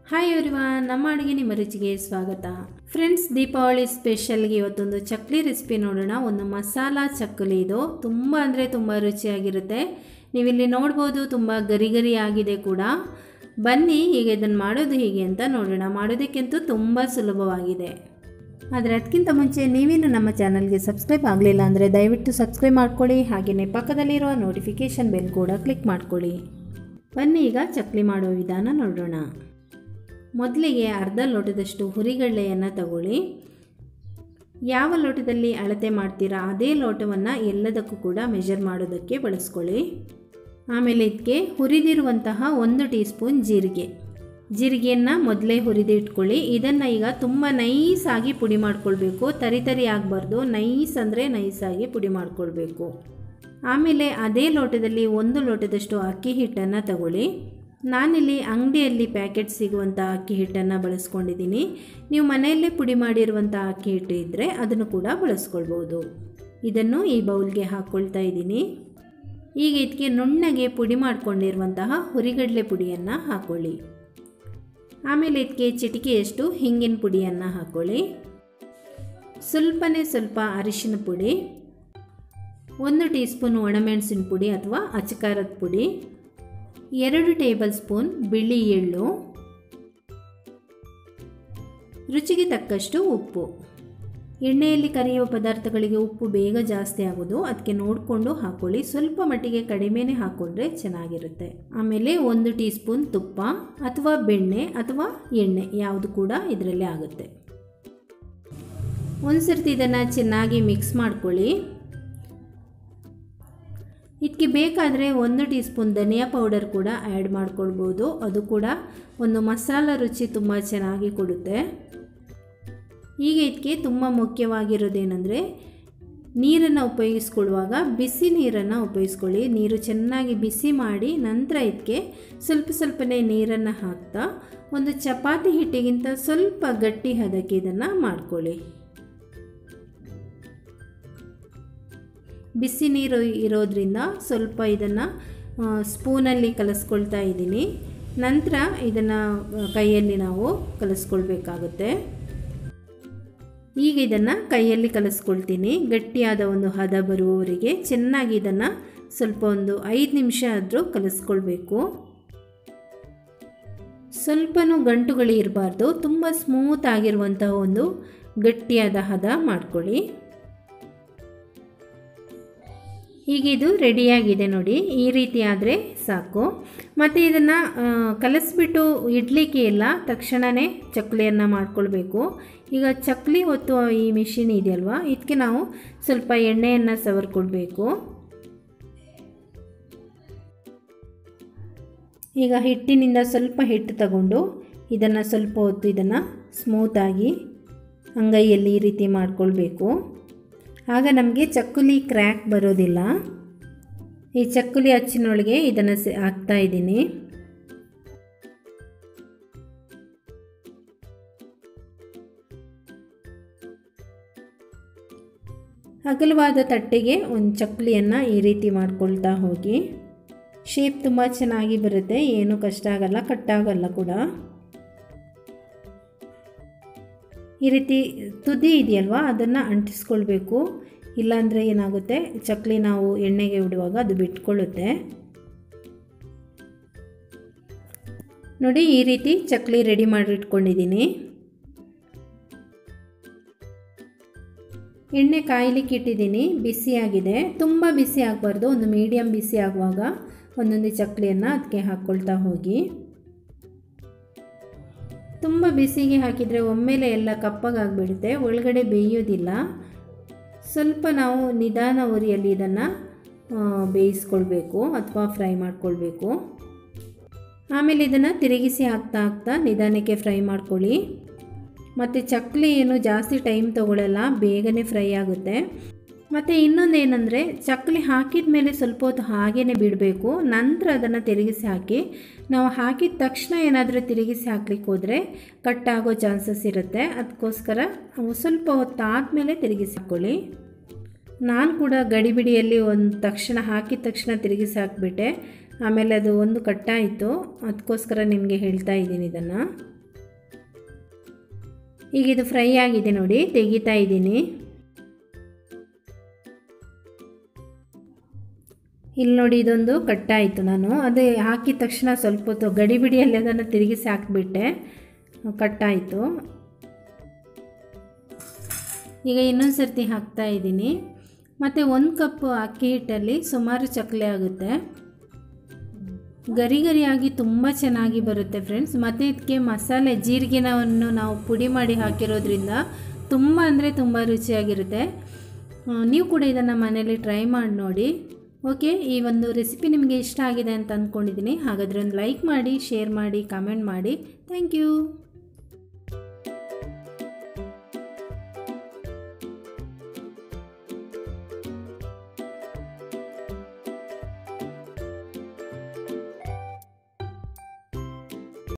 hi everyone ನಮ್ಮ ಅಡುಗೆ ನಿಮ್ಮ ರುಚಿಗೆ ಸ್ವಾಗತ ಫ್ರೆಂಡ್ಸ್ ದೀಪಾವಳಿ ಸ್ಪೆಷಲ್ಗೆ ಇವತ್ತೊಂದು ಚಕ್ಲಿ ರೆಸಿಪಿ ನೋಡೋಣ ಒಂದು ಮಸಾಲ ಚಕ್ಕಲಿ ಇದು ತುಂಬ ಅಂದರೆ ತುಂಬ ರುಚಿಯಾಗಿರುತ್ತೆ ನೀವಿಲ್ಲಿ ನೋಡ್ಬೋದು ತುಂಬ ಗರಿ ಗರಿ ಆಗಿದೆ ಕೂಡ ಬನ್ನಿ ಈಗ ಇದನ್ನು ಮಾಡೋದು ಹೀಗೆ ಅಂತ ನೋಡೋಣ ಮಾಡೋದಕ್ಕಿಂತೂ ತುಂಬ ಸುಲಭವಾಗಿದೆ ಆದರೆ ಅದಕ್ಕಿಂತ ಮುಂಚೆ ನೀವೇನು ನಮ್ಮ ಚಾನಲ್ಗೆ ಸಬ್ಸ್ಕ್ರೈಬ್ ಆಗಲಿಲ್ಲ ಅಂದರೆ ದಯವಿಟ್ಟು ಸಬ್ಸ್ಕ್ರೈಬ್ ಮಾಡ್ಕೊಳ್ಳಿ ಹಾಗೆಯೇ ಪಕ್ಕದಲ್ಲಿರುವ ನೋಟಿಫಿಕೇಷನ್ ಬೆಲ್ ಕೂಡ ಕ್ಲಿಕ್ ಮಾಡ್ಕೊಳ್ಳಿ ಬನ್ನಿ ಈಗ ಚಕ್ಲಿ ಮಾಡೋ ವಿಧಾನ ನೋಡೋಣ ಮೊದಲಿಗೆ ಅರ್ಧ ಲೋಟದಷ್ಟು ಹುರಿಗಡಲೆಯನ್ನು ತಗೊಳ್ಳಿ ಯಾವ ಲೋಟದಲ್ಲಿ ಅಳತೆ ಮಾಡ್ತೀರಾ ಅದೇ ಲೋಟವನ್ನು ಎಲ್ಲದಕ್ಕೂ ಕೂಡ ಮೆಜರ್ ಮಾಡೋದಕ್ಕೆ ಬಳಸ್ಕೊಳ್ಳಿ ಆಮೇಲೆ ಇದಕ್ಕೆ ಹುರಿದಿರುವಂತಹ ಒಂದು ಟೀ ಸ್ಪೂನ್ ಜೀರಿಗೆ ಜೀರಿಗೆಯನ್ನು ಮೊದಲೇ ಹುರಿದು ಇಟ್ಕೊಳ್ಳಿ ಇದನ್ನು ಈಗ ತುಂಬ ನೈಸಾಗಿ ಪುಡಿ ಮಾಡ್ಕೊಳ್ಬೇಕು ತರಿ ತರಿ ಆಗಬಾರ್ದು ನೈಸ್ ಅಂದರೆ ನೈಸಾಗಿ ಪುಡಿ ಮಾಡ್ಕೊಳ್ಬೇಕು ಆಮೇಲೆ ಅದೇ ಲೋಟದಲ್ಲಿ ಒಂದು ಲೋಟದಷ್ಟು ಅಕ್ಕಿ ಹಿಟ್ಟನ್ನು ತಗೊಳ್ಳಿ ನಾನಿಲ್ಲಿ ಅಂಗಡಿಯಲ್ಲಿ ಪ್ಯಾಕೆಟ್ ಸಿಗುವಂಥ ಅಕ್ಕಿ ಹಿಟ್ಟನ್ನು ಬಳಸ್ಕೊಂಡಿದ್ದೀನಿ ನೀವು ಮನೆಯಲ್ಲೇ ಪುಡಿ ಮಾಡಿರುವಂಥ ಅಕ್ಕಿ ಹಿಟ್ಟು ಇದ್ದರೆ ಅದನ್ನು ಕೂಡ ಬಳಸ್ಕೊಳ್ಬೋದು ಇದನ್ನು ಈ ಬೌಲ್ಗೆ ಹಾಕ್ಕೊಳ್ತಾ ಇದ್ದೀನಿ ಈಗ ಇದಕ್ಕೆ ನುಣ್ಣಗೆ ಪುಡಿ ಮಾಡಿಕೊಂಡಿರುವಂತಹ ಹುರಿಗಡಲೆ ಪುಡಿಯನ್ನು ಹಾಕ್ಕೊಳ್ಳಿ ಆಮೇಲೆ ಇದಕ್ಕೆ ಚಿಟಿಕೆಯಷ್ಟು ಹಿಂಗಿನ ಪುಡಿಯನ್ನು ಹಾಕ್ಕೊಳ್ಳಿ ಸ್ವಲ್ಪನೇ ಸ್ವಲ್ಪ ಅರಿಶಿನ ಪುಡಿ ಒಂದು ಟೀ ಸ್ಪೂನ್ ಒಣಮೆಣಸಿನ ಪುಡಿ ಅಥವಾ ಅಚಕಾರದ ಪುಡಿ ಎರಡು ಟೇಬಲ್ ಸ್ಪೂನ್ ಬಿಳಿ ಎಳ್ಳು ರುಚಿಗೆ ತಕ್ಕಷ್ಟು ಉಪ್ಪು ಎಣ್ಣೆಯಲ್ಲಿ ಕರಿಯುವ ಪದಾರ್ಥಗಳಿಗೆ ಉಪ್ಪು ಬೇಗ ಜಾಸ್ತಿ ಆಗೋದು ಅದಕ್ಕೆ ನೋಡಿಕೊಂಡು ಹಾಕ್ಕೊಳ್ಳಿ ಸ್ವಲ್ಪ ಮಟ್ಟಿಗೆ ಕಡಿಮೆನೇ ಹಾಕ್ಕೊಂಡ್ರೆ ಚೆನ್ನಾಗಿರುತ್ತೆ ಆಮೇಲೆ ಒಂದು ಟೀ ಸ್ಪೂನ್ ತುಪ್ಪ ಅಥವಾ ಬೆಣ್ಣೆ ಅಥವಾ ಎಣ್ಣೆ ಯಾವುದು ಕೂಡ ಇದರಲ್ಲಿ ಆಗುತ್ತೆ ಒಂದು ಸರ್ತಿ ಇದನ್ನು ಚೆನ್ನಾಗಿ ಮಿಕ್ಸ್ ಮಾಡ್ಕೊಳ್ಳಿ ಇದಕ್ಕೆ ಬೇಕಾದರೆ ಒಂದು ಟೀ ಸ್ಪೂನ್ ಧನಿಯಾ ಪೌಡರ್ ಕೂಡ ಆ್ಯಡ್ ಮಾಡ್ಕೊಳ್ಬೋದು ಅದು ಕೂಡ ಒಂದು ಮಸಾಲ ರುಚಿ ತುಂಬ ಚೆನ್ನಾಗಿ ಕೊಡುತ್ತೆ ಈಗ ಇದಕ್ಕೆ ತುಂಬ ಮುಖ್ಯವಾಗಿರೋದೇನೆಂದರೆ ನೀರನ್ನು ಉಪಯೋಗಿಸ್ಕೊಳ್ಳುವಾಗ ಬಿಸಿ ನೀರನ್ನು ಉಪಯೋಗಿಸ್ಕೊಳ್ಳಿ ನೀರು ಚೆನ್ನಾಗಿ ಬಿಸಿ ಮಾಡಿ ನಂತರ ಇದಕ್ಕೆ ಸ್ವಲ್ಪ ಸ್ವಲ್ಪನೇ ನೀರನ್ನು ಹಾಕ್ತಾ ಒಂದು ಚಪಾತಿ ಹಿಟ್ಟಿಗಿಂತ ಸ್ವಲ್ಪ ಗಟ್ಟಿ ಹದಕ್ಕೆ ಇದನ್ನು ಮಾಡ್ಕೊಳ್ಳಿ ಬಿಸಿ ನೀರು ಇರೋದ್ರಿಂದ ಸ್ವಲ್ಪ ಇದನ್ನು ಸ್ಪೂನಲ್ಲಿ ಕಲಿಸ್ಕೊಳ್ತಾ ಇದ್ದೀನಿ ನಂತರ ಇದನ್ನು ಕೈಯಲ್ಲಿ ನಾವು ಕಲಿಸ್ಕೊಳ್ಬೇಕಾಗುತ್ತೆ ಈಗ ಇದನ್ನು ಕೈಯಲ್ಲಿ ಕಲಿಸ್ಕೊಳ್ತೀನಿ ಗಟ್ಟಿಯಾದ ಒಂದು ಹದ ಬರುವವರೆಗೆ ಚೆನ್ನಾಗಿ ಇದನ್ನು ಸ್ವಲ್ಪ ಒಂದು ಐದು ನಿಮಿಷ ಆದರೂ ಕಲಿಸ್ಕೊಳ್ಬೇಕು ಸ್ವಲ್ಪನೂ ಗಂಟುಗಳು ಇರಬಾರ್ದು ತುಂಬ ಸ್ಮೂತ್ ಆಗಿರುವಂತಹ ಒಂದು ಗಟ್ಟಿಯಾದ ಹದ ಮಾಡ್ಕೊಳ್ಳಿ ಈಗ ಇದು ರೆಡಿಯಾಗಿದೆ ನೋಡಿ ಈ ರೀತಿ ಆದರೆ ಸಾಕು ಮತ್ತು ಇದನ್ನು ಕಲಿಸ್ಬಿಟ್ಟು ಇಡ್ಲಿಕ್ಕೆ ಇಲ್ಲ ತಕ್ಷಣವೇ ಚಕ್ಲಿಯನ್ನು ಮಾಡ್ಕೊಳ್ಬೇಕು ಈಗ ಚಕ್ಲಿ ಒತ್ತುವ ಈ ಮಿಷಿನ್ ಇದೆಯಲ್ವಾ ಇದಕ್ಕೆ ನಾವು ಸ್ವಲ್ಪ ಎಣ್ಣೆಯನ್ನು ಸವರ್ಕೊಳ್ಬೇಕು ಈಗ ಹಿಟ್ಟಿನಿಂದ ಸ್ವಲ್ಪ ಹಿಟ್ಟು ತಗೊಂಡು ಇದನ್ನು ಸ್ವಲ್ಪ ಹೊತ್ತು ಇದನ್ನು ಸ್ಮೂತಾಗಿ ಅಂಗೈಯಲ್ಲಿ ಈ ರೀತಿ ಮಾಡಿಕೊಳ್ಬೇಕು ಆಗ ನಮಗೆ ಚಕ್ಕುಲಿ ಕ್ರ್ಯಾಕ್ ಬರೋದಿಲ್ಲ ಈ ಚಕ್ಕುಲಿ ಅಚ್ಚಿನೊಳಗೆ ಇದನ್ನು ಸ ಹಾಕ್ತಾ ಇದ್ದೀನಿ ಅಗಲವಾದ ತಟ್ಟೆಗೆ ಒಂದು ಚಕ್ಕಲಿಯನ್ನು ಈ ರೀತಿ ಮಾಡ್ಕೊಳ್ತಾ ಹೋಗಿ ಶೇಪ್ ತುಂಬ ಚೆನ್ನಾಗಿ ಬರುತ್ತೆ ಏನೂ ಕಷ್ಟ ಆಗಲ್ಲ ಕಟ್ಟಾಗಲ್ಲ ಕೂಡ ಈ ರೀತಿ ತುದಿ ಇದೆಯಲ್ವಾ ಅದನ್ನು ಅಂಟಿಸ್ಕೊಳ್ಬೇಕು ಇಲ್ಲಾಂದರೆ ಏನಾಗುತ್ತೆ ಚಕ್ಲಿ ನಾವು ಎಣ್ಣೆಗೆ ಬಿಡುವಾಗ ಅದು ಬಿಟ್ಕೊಳ್ಳುತ್ತೆ ನೋಡಿ ಈ ರೀತಿ ಚಕ್ಲಿ ರೆಡಿ ಮಾಡಿಟ್ಕೊಂಡಿದ್ದೀನಿ ಎಣ್ಣೆ ಕಾಯ್ಲಿಕ್ಕೆ ಇಟ್ಟಿದ್ದೀನಿ ಬಿಸಿಯಾಗಿದೆ ತುಂಬ ಬಿಸಿ ಆಗಬಾರ್ದು ಒಂದು ಮೀಡಿಯಮ್ ಬಿಸಿ ಆಗುವಾಗ ಒಂದೊಂದು ಚಕ್ಲಿಯನ್ನು ಅದಕ್ಕೆ ಹಾಕ್ಕೊಳ್ತಾ ಹೋಗಿ ತುಂಬ ಬಿಸಿಗೆ ಹಾಕಿದರೆ ಒಮ್ಮೆಲೆ ಎಲ್ಲ ಕಪ್ಪಗಾಗಿಬಿಡುತ್ತೆ ಒಳಗಡೆ ಬೇಯೋದಿಲ್ಲ ಸ್ವಲ್ಪ ನಾವು ನಿಧಾನ ಉರಿಯಲ್ಲಿ ಇದನ್ನು ಬೇಯಿಸ್ಕೊಳ್ಬೇಕು ಅಥವಾ ಫ್ರೈ ಮಾಡ್ಕೊಳ್ಬೇಕು ಆಮೇಲೆ ಇದನ್ನು ತಿರುಗಿಸಿ ಹಾಕ್ತಾ ಹಾಕ್ತಾ ನಿಧಾನಕ್ಕೆ ಫ್ರೈ ಮಾಡ್ಕೊಳ್ಳಿ ಮತ್ತು ಚಕ್ಲಿ ಏನು ಜಾಸ್ತಿ ಟೈಮ್ ತೊಗೊಳ್ಳಲ್ಲ ಬೇಗನೆ ಫ್ರೈ ಆಗುತ್ತೆ ಮತ್ತು ಇನ್ನೊಂದು ಏನಂದರೆ ಚಕ್ಕಲಿ ಹಾಕಿದ ಮೇಲೆ ಸ್ವಲ್ಪ ಹೊತ್ತು ಹಾಗೇ ಬಿಡಬೇಕು ನಂತರ ಅದನ್ನು ತಿರುಗಿಸಿ ಹಾಕಿ ನಾವು ಹಾಕಿದ ತಕ್ಷಣ ಏನಾದರೂ ತಿರುಗಿಸಿ ಹಾಕ್ಲಿಕ್ಕೆ ಹೋದರೆ ಕಟ್ಟಾಗೋ ಚಾನ್ಸಸ್ ಇರುತ್ತೆ ಅದಕ್ಕೋಸ್ಕರ ಸ್ವಲ್ಪ ಹೊತ್ತು ಆದಮೇಲೆ ತಿರುಗಿಸಿ ಹಾಕ್ಕೊಳ್ಳಿ ನಾನು ಕೂಡ ಗಡಿಬಿಡಿಯಲ್ಲಿ ಒಂದು ತಕ್ಷಣ ಹಾಕಿದ ತಕ್ಷಣ ತಿರುಗಿಸಿ ಹಾಕಿಬಿಟ್ಟೆ ಆಮೇಲೆ ಅದು ಒಂದು ಕಟ್ಟಾಯಿತು ಅದಕ್ಕೋಸ್ಕರ ನಿಮಗೆ ಹೇಳ್ತಾ ಇದ್ದೀನಿ ಇದನ್ನು ಈಗ ಇದು ಫ್ರೈ ಆಗಿದೆ ನೋಡಿ ತೆಗಿತಾ ಇದ್ದೀನಿ ಇಲ್ಲಿ ನೋಡಿ ಇದೊಂದು ಕಟ್ಟಾಯಿತು ನಾನು ಅದೇ ಹಾಕಿದ ತಕ್ಷಣ ಸ್ವಲ್ಪ ಹೊತ್ತು ಗಡಿ ಬಿಡಿಯಲ್ಲಿ ಅದನ್ನು ತಿರುಗಿಸಿ ಹಾಕಿಬಿಟ್ಟೆ ಕಟ್ಟಾಯಿತು ಈಗ ಇನ್ನೊಂದು ಸರ್ತಿ ಹಾಕ್ತಾ ಇದ್ದೀನಿ ಮತ್ತು ಒಂದು ಕಪ್ ಅಕ್ಕಿ ಹಿಟ್ಟಲ್ಲಿ ಸುಮಾರು ಚಕ್ಕಲಿ ಆಗುತ್ತೆ ಗರಿ ಗರಿಯಾಗಿ ತುಂಬ ಚೆನ್ನಾಗಿ ಬರುತ್ತೆ ಫ್ರೆಂಡ್ಸ್ ಮತ್ತು ಇದಕ್ಕೆ ಮಸಾಲೆ ಜೀರಿಗೆನವನ್ನು ನಾವು ಪುಡಿ ಮಾಡಿ ಹಾಕಿರೋದ್ರಿಂದ ತುಂಬ ಅಂದರೆ ತುಂಬ ರುಚಿಯಾಗಿರುತ್ತೆ ನೀವು ಕೂಡ ಇದನ್ನು ಮನೇಲಿ ಟ್ರೈ ಮಾಡಿ ನೋಡಿ ಓಕೆ ಈ ಒಂದು ರೆಸಿಪಿ ನಿಮಗೆ ಇಷ್ಟ ಆಗಿದೆ ಅಂತ ಅಂದ್ಕೊಂಡಿದ್ದೀನಿ ಹಾಗಾದರೆ ಒಂದು ಲೈಕ್ ಮಾಡಿ ಶೇರ್ ಮಾಡಿ ಕಮೆಂಟ್ ಮಾಡಿ ಥ್ಯಾಂಕ್ ಯು